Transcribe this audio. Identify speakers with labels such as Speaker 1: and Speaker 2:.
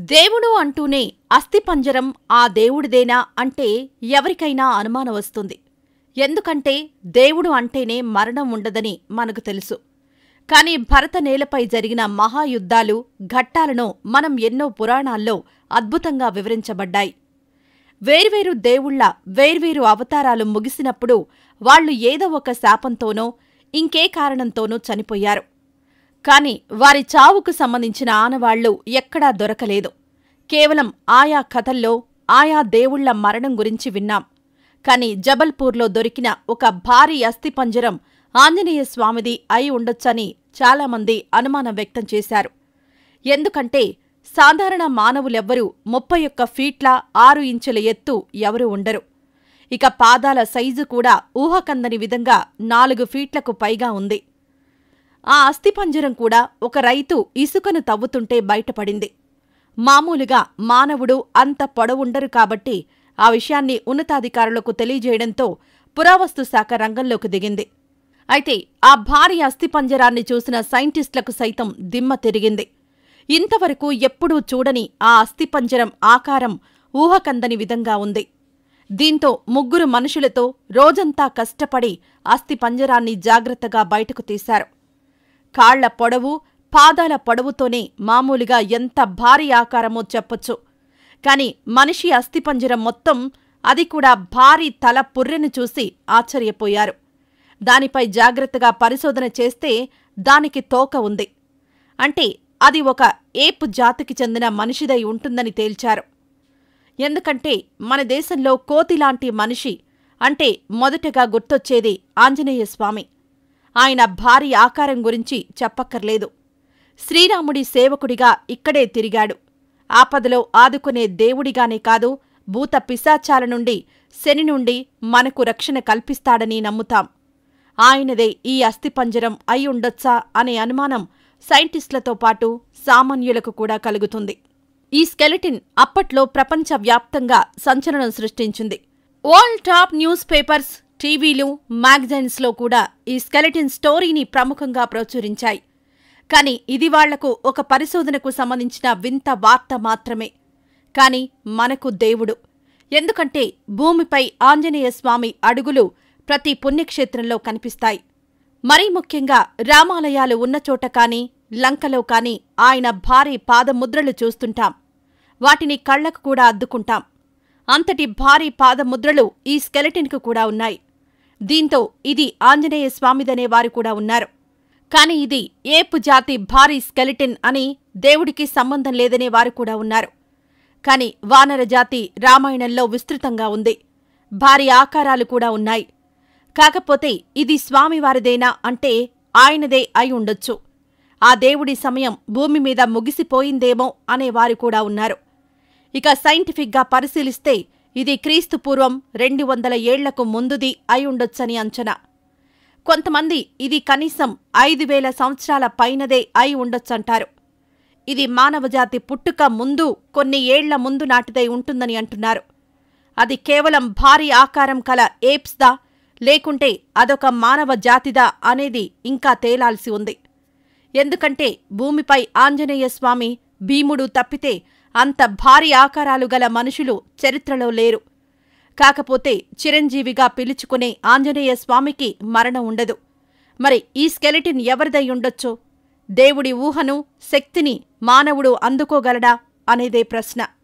Speaker 1: దేవుడు అంటూనే అస్థిపంజరం ఆ దేవుడిదేనా అంటే ఎవరికైనా అనుమానం వస్తుంది ఎందుకంటే దేవుడు అంటేనే మరణం ఉండదని మనకు తెలుసు కాని భరత నేలపై జరిగిన మహాయుద్ధాలు ఘట్టాలను మనం ఎన్నో పురాణాల్లో అద్భుతంగా వివరించబడ్డాయి వేర్వేరు దేవుళ్ళ వేర్వేరు అవతారాలు ముగిసినప్పుడు వాళ్ళు ఏదో ఒక శాపంతోనో ఇంకే కారణంతోనో చనిపోయారు కాని వారి చావుకు సంబంధించిన ఆనవాళ్లు ఎక్కడా దొరకలేదు కేవలం ఆయా కథల్లో ఆయా దేవుళ్ల మరణం గురించి విన్నాం కాని జబల్పూర్లో దొరికిన ఒక భారీ అస్థిపంజరం ఆంజనేయ స్వామిది అయి ఉండొచ్చని చాలామంది అనుమానం వ్యక్తం చేశారు ఎందుకంటే సాధారణ మానవులెవ్వరూ ముప్పై ఒక్క ఫీట్ల ఆరు ఇంచుల ఎత్తు ఎవరూ ఉండరు ఇక పాదాల సైజు కూడా ఊహకందని విధంగా నాలుగు ఫీట్లకు పైగా ఉంది ఆ అస్థిపంజరం కూడా ఒక రైతు ఇసుకను తవ్వుతుంటే బయటపడింది మామూలుగా మానవుడు అంత పొడవుండరు కాబట్టి ఆ విషయాన్ని ఉన్నతాధికారులకు తెలియజేయడంతో పురావస్తు శాఖ రంగంలోకి దిగింది అయితే ఆ భారీ అస్థిపంజరాన్ని చూసిన సైంటిస్టులకు సైతం దిమ్మ తిరిగింది ఇంతవరకు ఎప్పుడూ చూడని ఆ అస్థిపంజరం ఆకారం ఊహకందని విధంగా ఉంది దీంతో ముగ్గురు మనుషులతో రోజంతా కష్టపడి అస్థిపంజరాన్ని జాగ్రత్తగా బయటకు తీశారు కాళ్ల పొడవు పాదాల పొడవుతోనే మామూలుగా ఎంత భారీ ఆకారమో చెప్పొచ్చు కాని మనిషి అస్థిపంజరం మొత్తం అది కూడా భారీ తల పుర్రెను చూసి ఆశ్చర్యపోయారు దానిపై జాగ్రత్తగా పరిశోధన చేస్తే దానికి తోక ఉంది అంటే అది ఒక ఏపు జాతికి చెందిన మనిషిదై ఉంటుందని తేల్చారు ఎందుకంటే మన దేశంలో కోతిలాంటి మనిషి అంటే మొదటగా గుర్తొచ్చేది ఆంజనేయ స్వామి ఆయన భారీ ఆకారం గురించి చెప్పక్కర్లేదు శ్రీరాముడి సేవకుడిగా ఇక్కడే తిరిగాడు ఆపదలో ఆదుకునే దేవుడిగానే కాదు భూత పిశాచాల నుండి శని నుండి మనకు రక్షణ కల్పిస్తాడని నమ్ముతాం ఆయనదే ఈ అస్థిపంజరం అయి ఉండొచ్చా అనే అనుమానం సైంటిస్టులతో పాటు సామాన్యులకు కూడా కలుగుతుంది ఈ స్కెలిటిన్ అప్పట్లో ప్రపంచవ్యాప్తంగా సంచలనం సృష్టించింది ఆల్ టాప్ న్యూస్ పేపర్స్ టీవీలు మ్యాగజైన్స్లో కూడా ఈ స్కెలిటిన్ స్టోరీని ప్రముఖంగా ప్రచురించాయి కాని ఇది వాళ్లకు ఒక పరిశోధనకు సంబంధించిన వింత వార్త మాత్రమే కాని మనకు దేవుడు ఎందుకంటే భూమిపై ఆంజనేయ స్వామి అడుగులు ప్రతి పుణ్యక్షేత్రంలో కనిపిస్తాయి మరీ ముఖ్యంగా రామాలయాలు ఉన్న చోట కాని లంకలో కాని ఆయన భారీ పాదముద్రలు చూస్తుంటాం వాటిని కళ్లకు కూడా అద్దుకుంటాం అంతటి భారీ పాదముద్రలు ఈ స్కెలటిన్కు కూడా ఉన్నాయి దీంతో ఇది ఆంజనేయ స్వామిదనే వారు కూడా ఉన్నారు కాని ఇది ఏపు జాతి భారీ స్కెలిటిన్ అని దేవుడికి సంబంధం లేదనే వారు కూడా ఉన్నారు కాని వానర జాతి రామాయణంలో విస్తృతంగా ఉంది భారీ ఆకారాలు కూడా ఉన్నాయి కాకపోతే ఇది స్వామివారిదేనా అంటే ఆయనదే అయి ఉండొచ్చు ఆ దేవుడి సమయం భూమి మీద ముగిసిపోయిందేమో అనేవారు కూడా ఉన్నారు ఇక సైంటిఫిక్గా పరిశీలిస్తే ఇది క్రీస్తు పూర్వం రెండు వందల ఏళ్లకు ముందుది అయి ఉండొచ్చని అంచనా కొంతమంది ఇది కనీసం ఐదు వేల సంవత్సరాల పైనదే అయి ఉండొచ్చంటారు ఇది మానవజాతి పుట్టుక ముందు కొన్ని ఏళ్ల ముందు నాటిదై ఉంటుందని అంటున్నారు అది కేవలం భారీ ఆకారం కల ఏప్స్దా లేకుంటే అదొక మానవ జాతిదా అనేది ఇంకా తేలాల్సి ఉంది ఎందుకంటే భూమిపై ఆంజనేయ స్వామి భీముడు తప్పితే అంత భారీ ఆకారాలు గల మనుషులు చరిత్రలో లేరు కాకపోతే చిరంజీవిగా పిలుచుకునే ఆంజనేయ స్వామికి మరణం ఉండదు మరి ఈ స్కెలిటిన్ ఎవరిదై ఉండొచ్చు దేవుడి ఊహను శక్తిని మానవుడు అందుకోగలడా అనేదే ప్రశ్న